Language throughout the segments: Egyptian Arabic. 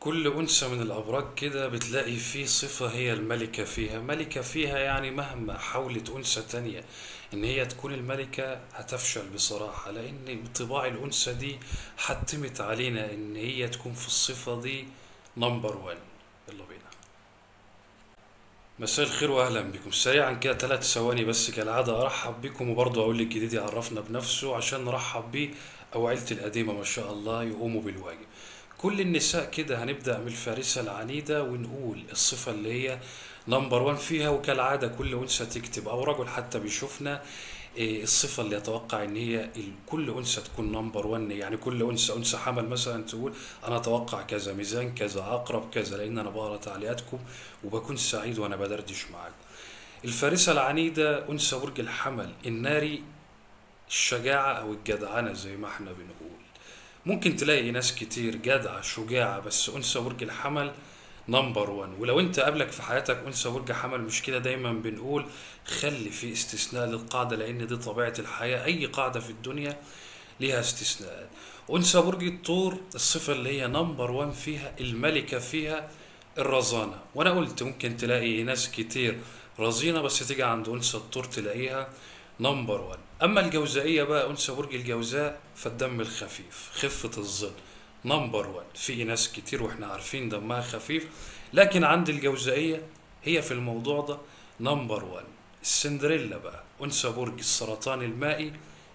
كل أنثى من الأبراج كده بتلاقي في صفة هي الملكة فيها ملكة فيها يعني مهما حاولت أنثى تانية إن هي تكون الملكة هتفشل بصراحة لأن طباع الأنثى دي حتمت علينا إن هي تكون في الصفة دي نمبر وان يلا بينا مساء الخير واهلا بكم سريعا كده ثلاث ثواني بس كالعاده ارحب بكم وبرضه اقول للجديد يعرفنا بنفسه عشان نرحب بيه او عيلتي القديمه ما شاء الله يقوموا بالواجب كل النساء كده هنبدا من الفارسه العنيده ونقول الصفه اللي هي نمبر وان فيها وكالعاده كل انثى تكتب او رجل حتى بيشوفنا إيه الصفة اللي يتوقع ان هي ال- كل انثى تكون نمبر 1 يعني كل انثى انثى حمل مثلا تقول انا اتوقع كذا ميزان كذا عقرب كذا لان انا بقرا تعليقاتكم وبكون سعيد وانا بدردش معاكم الفارسة العنيدة انثى برج الحمل الناري الشجاعة او الجدعنة زي ما احنا بنقول ممكن تلاقي ناس كتير جدعة شجاعة بس انثى برج الحمل نمبر 1 ولو انت قابلك في حياتك انثى برج حمل مش كده دايما بنقول خلي في استثناء للقاعدة لان دي طبيعة الحياة اي قاعدة في الدنيا ليها استثناءات انثى برج الثور الصفة اللي هي نمبر 1 فيها الملكة فيها الرزانة وانا قلت ممكن تلاقي ناس كتير رزينة بس تيجي عند انثى الثور تلاقيها نمبر 1 اما الجوزائية بقى انثى برج الجوزاء فالدم الخفيف خفة الظل نمبر 1 في ناس كتير واحنا عارفين دمها خفيف لكن عند الجوزائية هي في الموضوع ده نمبر 1 السندريلا بقى انثى برج السرطان المائي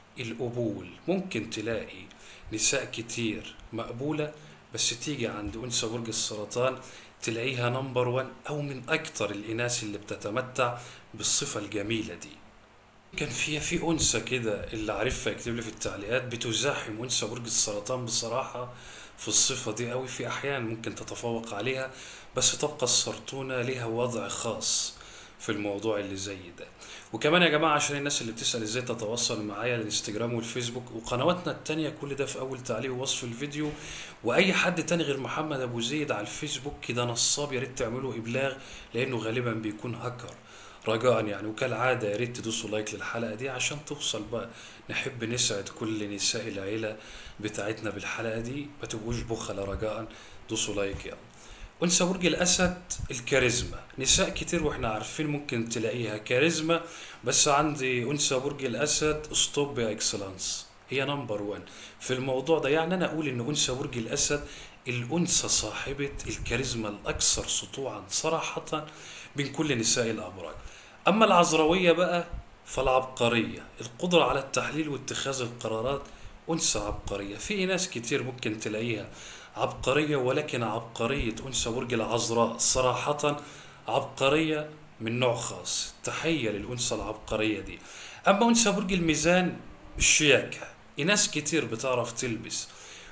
القبول ممكن تلاقي نساء كتير مقبولة بس تيجي عند انثى برج السرطان تلاقيها نمبر 1 او من اكتر الاناث اللي بتتمتع بالصفة الجميلة دي كان فيها في انثى كده اللي عارفها يكتب لي في التعليقات بتزاحم انثى برج السرطان بصراحه في الصفه دي قوي في احيان ممكن تتفوق عليها بس تبقى السرطونه ليها وضع خاص في الموضوع اللي زي ده وكمان يا جماعه عشان الناس اللي بتسال ازاي تتواصل معايا الانستجرام والفيسبوك وقنواتنا التانية كل ده في اول تعليق ووصف الفيديو واي حد تاني غير محمد ابو زيد على الفيسبوك كده نصاب يا ريت تعملوا ابلاغ لانه غالبا بيكون هاكر رجاء يعني وكالعادة يا ريت تدوسوا لايك للحلقة دي عشان توصل بقى نحب نسعد كل نساء العيلة بتاعتنا بالحلقة دي ما تبقوش بخلة رجاء دوسوا لايك يلا أنثى برج الأسد الكاريزما نساء كتير واحنا عارفين ممكن تلاقيها كاريزما بس عندي أنثى برج الأسد ستوب يا إكسلانس هي نمبر 1 في الموضوع ده يعني أنا أقول إن أنثى برج الأسد الأنثى صاحبة الكاريزما الأكثر سطوعا صراحة بين كل نساء الأبراج أما العذراوية بقى فالعبقرية القدرة على التحليل واتخاذ القرارات أنثى عبقرية في ناس كتير ممكن تلاقيها عبقرية ولكن عبقرية أنثى برج العذراء صراحة عبقرية من نوع خاص تحية للأنثى العبقرية دي أما أنثى برج الميزان الشياكة ناس كتير بتعرف تلبس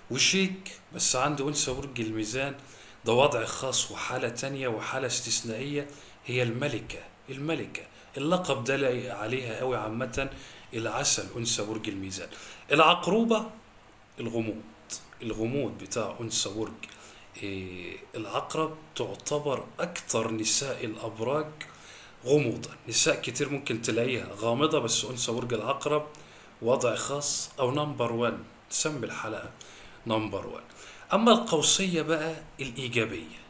وشيك بس عنده أنثى برج الميزان ده وضع خاص وحالة تانية وحالة استثنائية هي الملكة الملكة اللقب ده لايق عليها قوي عامة العسل أنثى برج الميزان العقروبة الغموض الغموض بتاع أنثى برج إيه العقرب تعتبر أكثر نساء الأبراج غموضا نساء كتير ممكن تلاقيها غامضة بس أنثى برج العقرب وضع خاص أو نمبر 1 سمي الحلقة نمبر 1 أما القوسية بقى الإيجابية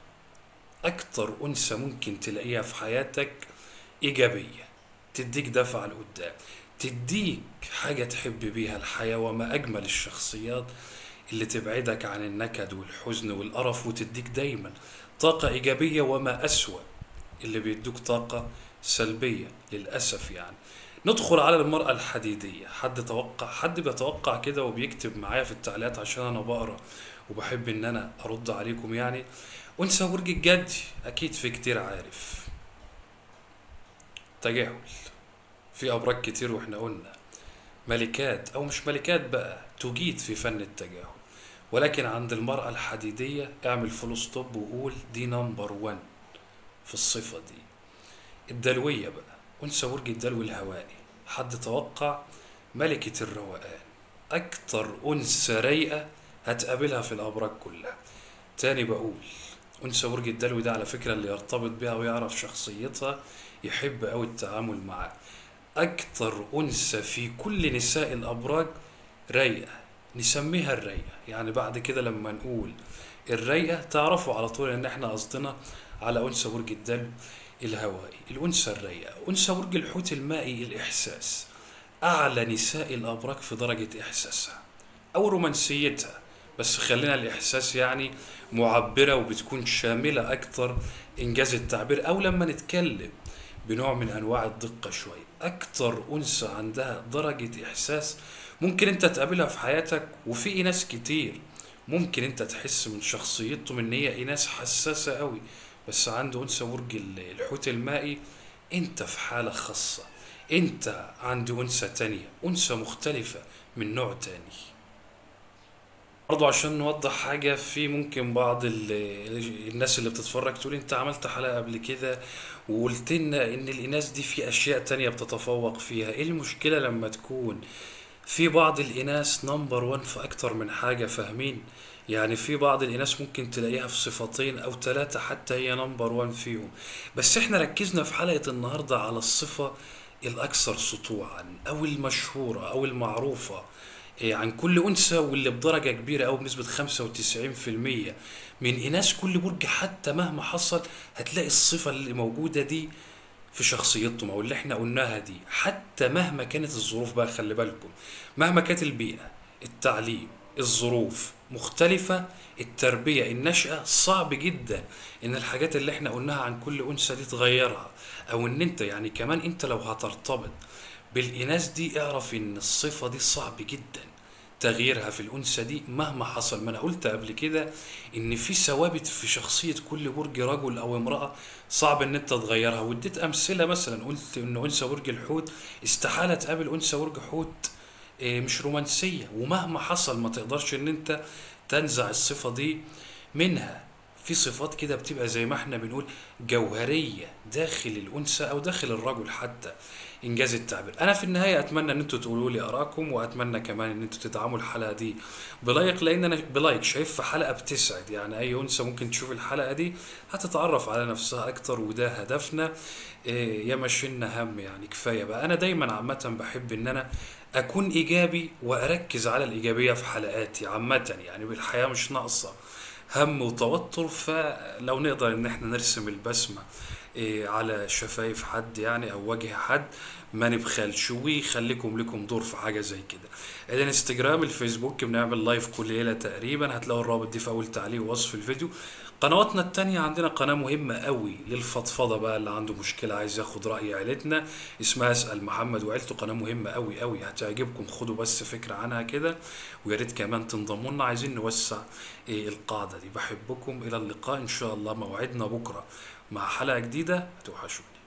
أكتر أنثى ممكن تلاقيها في حياتك إيجابية تديك دفعة لقدام تديك حاجة تحب بيها الحياة وما أجمل الشخصيات اللي تبعدك عن النكد والحزن والقرف وتديك دايما طاقة إيجابية وما أسوأ اللي بيدوك طاقة سلبية للأسف يعني ندخل على المرأة الحديدية حد توقع حد بيتوقع كده وبيكتب معايا في التعليقات عشان أنا بقرأ وبحب إن أنا أرد عليكم يعني أنثى برج الجدي أكيد في كتير عارف تجاهل في أبراج كتير وإحنا قلنا ملكات أو مش ملكات بقى تجيد في فن التجاهل ولكن عند المرأة الحديدية اعمل فول ستوب وقول دي نمبر 1 في الصفة دي الدلوية بقى أنثى برج الدلو الهوائي حد توقع ملكة الروقان أكتر أنثى رايقة هتقابلها في الأبراج كلها تاني بقول أنثى برج الدلو ده على فكرة اللي يرتبط بيها ويعرف شخصيتها يحب أوي التعامل معاه أكتر أنثى في كل نساء الأبراج رايقة نسميها الرايقة يعني بعد كده لما نقول الرايقة تعرفوا على طول ان احنا قصدنا على أنثى برج الدلو الهوائي الأنثى الرايقة أنثى برج الحوت المائي الإحساس أعلى نساء الأبراج في درجة إحساسها أو رومانسيتها بس خلينا الإحساس يعني معبرة وبتكون شاملة أكتر إنجاز التعبير أو لما نتكلم بنوع من أنواع الدقة شوية أكتر أنثى عندها درجة إحساس ممكن أنت تقابلها في حياتك وفي ناس كتير ممكن أنت تحس من شخصيتهم إن هي ناس حساسة قوي بس عنده أنثى برج ال- الحوت المائي أنت في حالة خاصة أنت عند أنثى تانية أنثى مختلفة من نوع تاني برضو عشان نوضح حاجة في ممكن بعض ال- الناس اللي بتتفرج تقول انت عملت حلقة قبل كده وقلت لنا ان الاناث دي في اشياء تانية بتتفوق فيها ايه المشكلة لما تكون في بعض الاناث نمبر وان في اكتر من حاجة فاهمين يعني في بعض الاناث ممكن تلاقيها في صفتين او ثلاثة حتى هي نمبر وان فيهم بس احنا ركزنا في حلقة النهاردة على الصفة الاكثر سطوعا او المشهورة او المعروفة إيه، عن كل أنثى واللي بدرجة كبيرة أو بنسبة 95% من إناث كل برج حتى مهما حصل هتلاقي الصفة اللي موجودة دي في شخصيتهم أو اللي احنا قلناها دي حتى مهما كانت الظروف بقى خلي بالكم مهما كانت البيئة التعليم الظروف مختلفة التربية النشأة صعب جدا إن الحاجات اللي احنا قلناها عن كل أنثى دي تغيرها أو إن أنت يعني كمان أنت لو هترتبط بالإناث دي اعرف إن الصفة دي صعب جدا تغييرها في الأنثى دي مهما حصل ما أنا قلت قبل كده إن في ثوابت في شخصية كل برج رجل أو امرأة صعب إن أنت تغيرها واديت أمثلة مثلا قلت إن أنثى برج الحوت استحالة تقابل أنثى برج حوت إيه، مش رومانسية ومهما حصل ما تقدرش إن أنت تنزع الصفة دي منها في صفات كده بتبقى زي ما احنا بنقول جوهرية داخل الأنثى أو داخل الرجل حتى إنجاز التعبير أنا في النهاية أتمنى إن أنتوا تقولوا لي آراءكم وأتمنى كمان إن أنتوا تدعموا الحلقة دي بلايك لأن أنا بلايك شايف في حلقة بتسعد يعني أي أنثى ممكن تشوف الحلقة دي هتتعرف على نفسها أكتر وده هدفنا إيه، يا مشينا هم يعني كفاية بقى أنا دايما عامة بحب إن أنا أكون إيجابي وأركز على الإيجابية في حلقاتي عامة يعني بالحياة مش ناقصة هم وتوتر فلو نقدر ان احنا نرسم البسمة إيه، على شفايف حد يعني او وجه حد ما نبخلش ويخليكم لكم دور في حاجة زي كده الانستجرام الفيسبوك بنعمل لايف كل ليلة تقريبا هتلاقوا الرابط دي في اول تعليق ووصف الفيديو قنواتنا التانية عندنا قناة مهمة قوي للفضفضة بقى اللي عنده مشكلة عايز ياخد رأي عيلتنا اسمها اسأل محمد وعيلته قناة مهمة قوي قوي هتعجبكم خدوا بس فكرة عنها كده ويا ريت كمان تنضموا لنا عايزين نوسع إيه، القاعدة دي بحبكم إلى اللقاء إن شاء الله موعدنا بكرة مع حلقة جديدة هتوحشوني